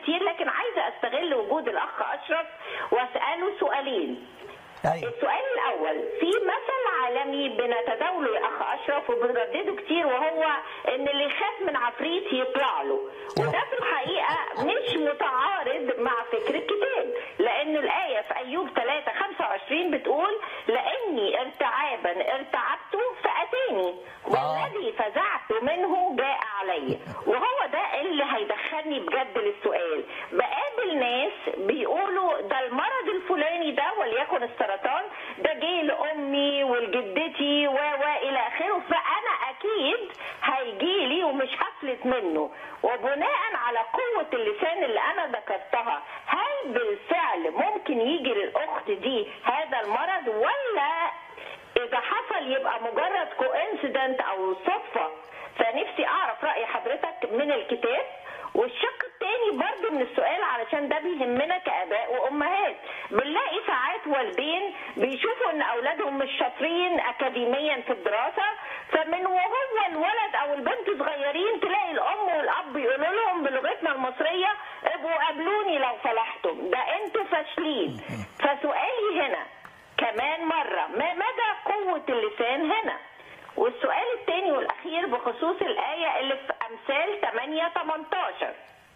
كتير لكن عايزه استغل وجود الاخ اشرف واساله سؤالين ايوه السؤال الاول في مثل عالمي بنتداوله يا اخ اشرف وبنردده كتير وهو ان اللي يخاف من عفريت يطلع له وده في الحقيقه مش متعارض مع فكر الكتاب لان الايه في ايوب 3 25 بتقول لاني ارتعابا ارتعبت فاتاني والذي فزعت منه جاء علي وهو ده اللي هيدخلني بجد للسؤال بقابل ناس بيقولوا ده المرض الفلاني ده وليكن السرطان ده جه لامي ولجدتي و و الى اخره فانا اكيد هيجي لي ومش هفلت منه وبناء على قوه اللسان اللي انا ذكرتها هل بالفعل ممكن يجي للاخت دي هذا المرض ولا اذا حصل يبقى مجرد كوانسيدنت او صدفه فنفسي اعرف راي حضرتك من الكتاب والشق الثاني برضه من السؤال علشان ده بيهمنا كاباء وامهات بنلاقي ساعات والدين بيشوفوا ان اولادهم مش شاطرين اكاديميا في الدراسه فمن وهو الولد او البنت صغيرين تلاقي الام والاب يقولوا لهم بلغتنا المصريه ابقوا قابلوني لو فلحتم ده انتوا فاشلين فسؤالي هنا كمان مرة ما مدى قوة اللسان هنا والسؤال الثاني والأخير بخصوص الآية اللي في أمثال 8 18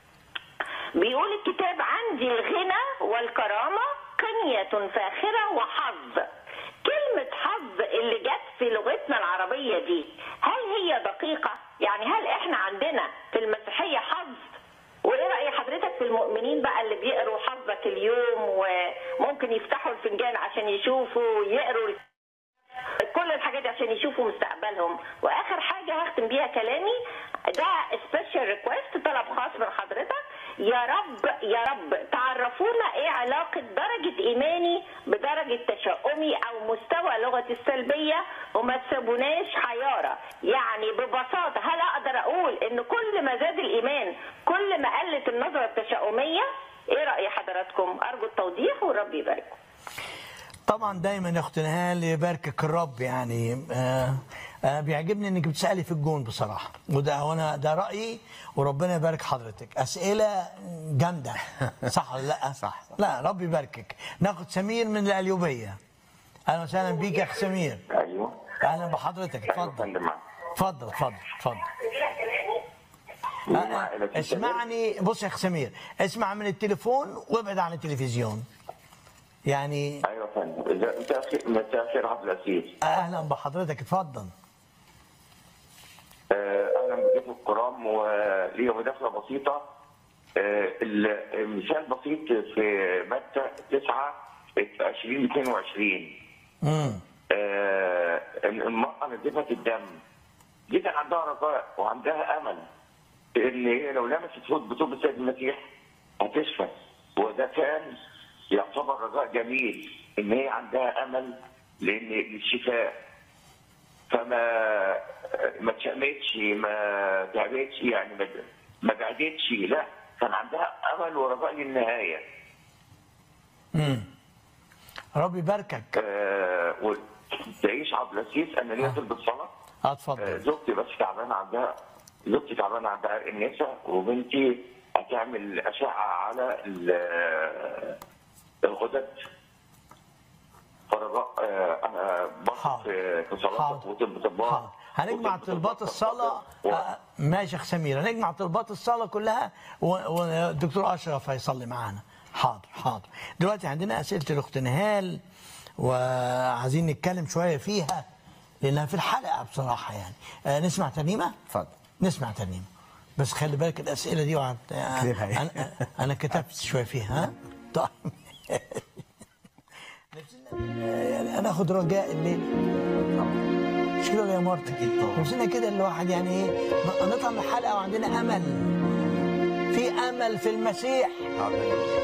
بيقول الكتاب عندي الغنى والكرامة قنية فاخرة وحظ كلمة حظ اللي جت في لغتنا العربية دي هل هي دقيقة؟ يعني هل احنا عندنا في المسيحية حظ وايه راي حضرتك في المؤمنين بقى اللي بيقروا حظك اليوم وممكن يفتحوا الفنجان عشان يشوفوا يقروا كل الحاجات دي عشان يشوفوا مستقبلهم واخر حاجه هختم بيها كلامي ده سبيشال ريكويست طلب خاص من حضرتك يا رب يا رب تعرفونا ايه علاقه درجه ايماني بدرجه تشاؤمي او مستوى لغتي السلبيه وما تسيبوناش حياره يعني ببساطه هل اقدر اقول ان كل ما زاد الايمان كل ما قلت النظره التشاؤميه ايه راي حضراتكم ارجو التوضيح والرب يباركم طبعا دايما يا اخت نهال يباركك الرب يعني آه آه بيعجبني انك بتسالي في الجون بصراحه وده وانا ده رايي وربنا يبارك حضرتك اسئله جامده صح ولا لا صح. لا رب يباركك ناخد سمير من القليوبيه اهلا وسهلا بيك يا اخ سمير ايوه اهلا بحضرتك ايوه اتفضل فندم اتفضل اتفضل اتفضل مين آه، معايا؟ لكن اسمعني بص يا اخ سمير اسمع من التليفون وابعد عن التلفزيون يعني ايوه يا فندم إذا- مساء الخير- مساء الخير عبد العزيز اهلا بحضرتك اتفضل آه، اهلا بضيف الكرام ولي مداخله بسيطه آه، المثال بسيط في متى 9 20 22 امم آه، المرأة نزفة الدم دي كان عندها رجاء وعندها أمل إن هي لو لمست فوق بطوب السيد المسيح هتشفى وده كان يعتبر رجاء جميل إن هي عندها أمل لأن للشفاء فما ما اتشمتش ما تعبتش يعني ما ما بعدتش لا كان عندها أمل ورجاء للنهاية امم رب يباركك آه، وتعيش عبد العزيز أنا ليا طلبة صلاة اه آه، اتفضل زوجتي بس تعبانه عندها زوجتي تعبانه عندها عرق النسا وبنتي هتعمل اشعه على ال- الغدد فرجاء آه، انا بثق حاضر. في في صلاتك حاضر. وطب طباء حاضر. هنجمع وطب طلبات طباء الصلاة و- آه، ماشي يا أخ سمير هنجمع طلبات الصلاة كلها و- والدكتور أشرف هيصلي معانا حاضر حاضر دلوقتي عندنا أسئلة الأخت نهال وعايزين نتكلم شوية فيها لأنها في الحلقة بصراحة يعني آه، نسمع ترنيمة؟ اتفضل نسمع ترنيمة بس خلي بالك الأسئلة دي وعد... اكتبها إيه؟ أنا, أنا كتبت شوية فيها ها؟ طيب نفسنا يعني أنا آخد رجاء الليل مش كده يا مرتك نفسنا كده الواحد يعني ايه نطلع من الحلقه وعندنا امل في امل في المسيح هذا